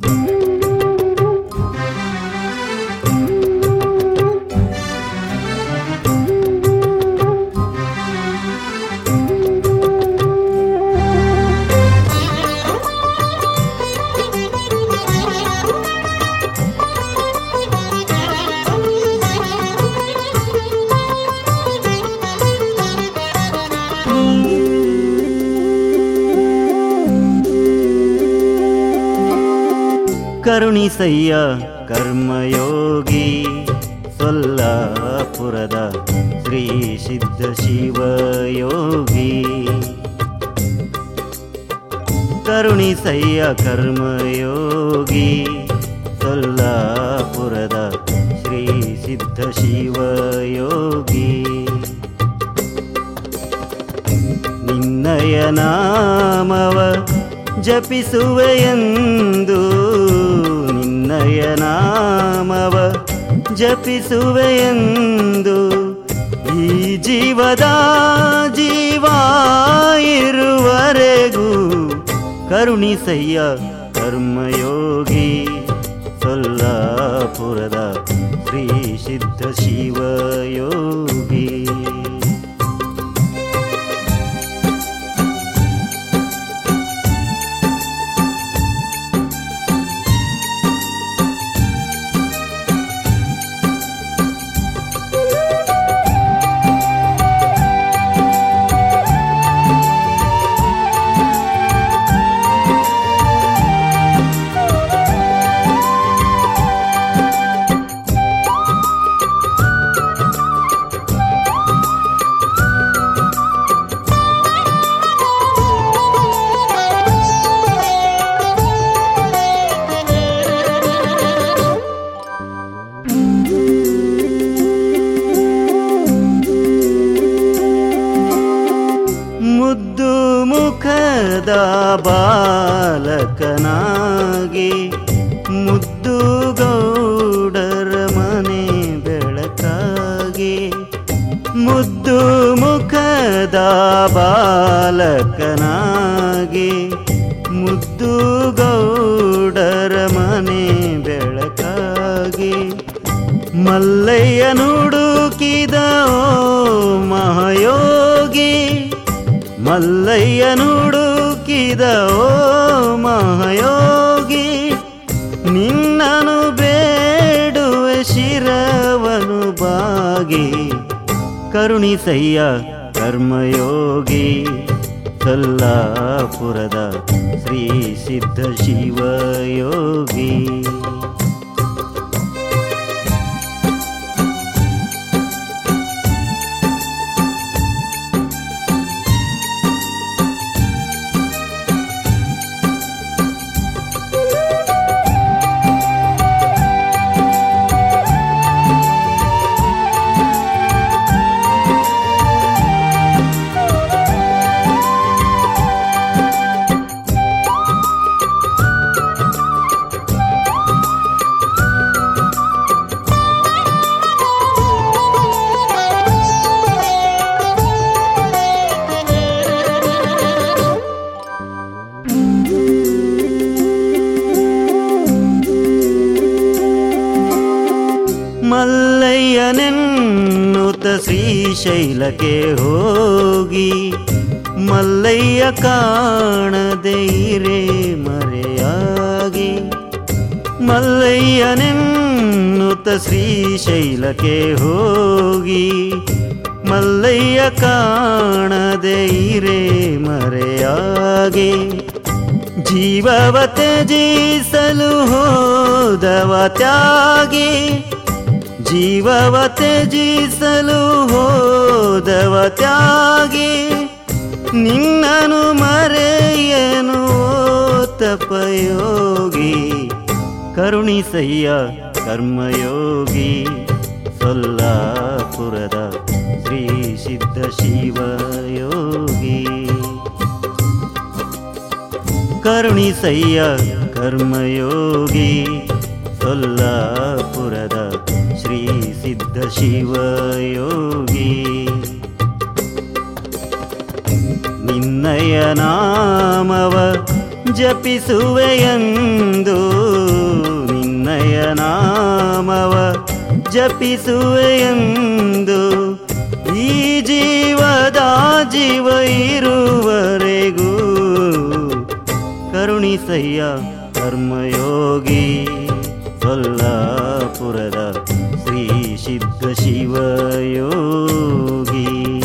ಕರುಣಿಸಯ್ಯ ಕರ್ಮಯೋಗಿ ಸೊಲ್ಲಾಪುರದ ಶ್ರೀ ಸಿದ್ಧ ಶಿವಯೋಗಿ ಕರುಣಿಸಯ್ಯ ಕರ್ಮಯೋಗಿ ಸೊಲ್ಲಾಪುರದ ಶ್ರೀ ಸಿದ್ಧ ಶಿವಯೋಗಿ ನಿನ್ನಯ ನಾಮವ ಜಪಿಸುವೆಯೆಂದು ನಿನ್ನಯ ನಾಮವ ಜಪಿಸುವೆಯೆಂದು ಈ ಜೀವದ ಜೀವ ಇರುವರೆಗೂ ಕರುಣಿಸಯ್ಯ ಕರ್ಮಯೋಗಿ ಸೊಲ್ಲಾಪುರದ ಶ್ರೀ ಸಿದ್ಧ ಶಿವಯೋಗಿ ಮುದ್ದು ಮುಖದ ಬಾಲಕನಾಗಿ ಮುದ್ದು ಗೌಡರ ಮನೆ ಬೆಳಕಾಗಿ ಮುದ್ದು ಮುಖದ ಬಾಲಕನಾಗಿ ಮುದ್ದು ಗೌಡರ ಮನೆ ಬೆಳಕಾಗಿ ಮಲ್ಲಯ್ಯ ನುಡುಕಿದ ಓ ಮಹಾಯೋಗಿ ಮಲ್ಲಯ್ಯ ನುಡುಕಿದ ಓ ಮಹಾಯೋಗಿ ನಿನ್ನನು ಬೇಡುವೆ ಶಿರವನು ಬಾಗಿ ಕರುಣಿಸಯ್ಯ ಕರ್ಮಯೋಗಿ ಸಲ್ಲಾಪುರದ ಶ್ರೀ ಸಿದ್ಧ ಶಿವಯೋಗಿ ಮಲ್ಲಯ್ಯನೆನ್ನುತ್ತ ಶ್ರೀಶೈಲಕ್ಕೆ ಹೋಗಿ ಮಲ್ಲಯ್ಯ ಕಾಣದೆ ಇರೆ ಮರೆಯಾಗಿ ಮಲ್ಲಯ್ಯನೆನ್ನುತ್ತ ಶ್ರೀಶೈಲಕ್ಕೆ ಹೋಗಿ ಮಲ್ಲಯ್ಯ ಕಾಣದೆ ಇರೆ ಮರೆಯಾಗಿ ಜೀವವ ತ್ಯಜಿಸಲು ಹೋದವ ತ್ಯಾಗಿ ಜೀವವ ತ್ಯಜಿಸಲು ಹೋದವ ತ್ಯಾಗಿ ನಿನ್ನನು ಮರೆಯನು ತಪಯೋಗಿ ಕರುಣಿಸಯ್ಯ ಕರ್ಮಯೋಗಿ ಸೊಲ್ಲಾಪುರದ ಶ್ರೀ ಸಿದ್ಧ ಶಿವಯೋಗಿ ಕರುಣಿಸಯ್ಯ ಕರ್ಮಯೋಗಿ ಸೊಲ್ಲಾಪುರದ ಶ್ರೀ ಸಿದ್ಧ ಶಿವಯೋಗಿ ನಿನ್ನಯ ನಾಮವ ಜಪಿಸುವೆಯೆಂದು ಜಪಿಸುವೆಯೆಂದು ಈ ಜೀವದ ಜೀವ ಇರುವರೆಗೂ ಕರುಣಿಸಯ್ಯ ಕರ್ಮಯೋಗಿ ಸೊಲ್ಲಾಪುರದ ಶ್ರೀ ಸಿದ್ಧ ಶಿವಯೋಗಿ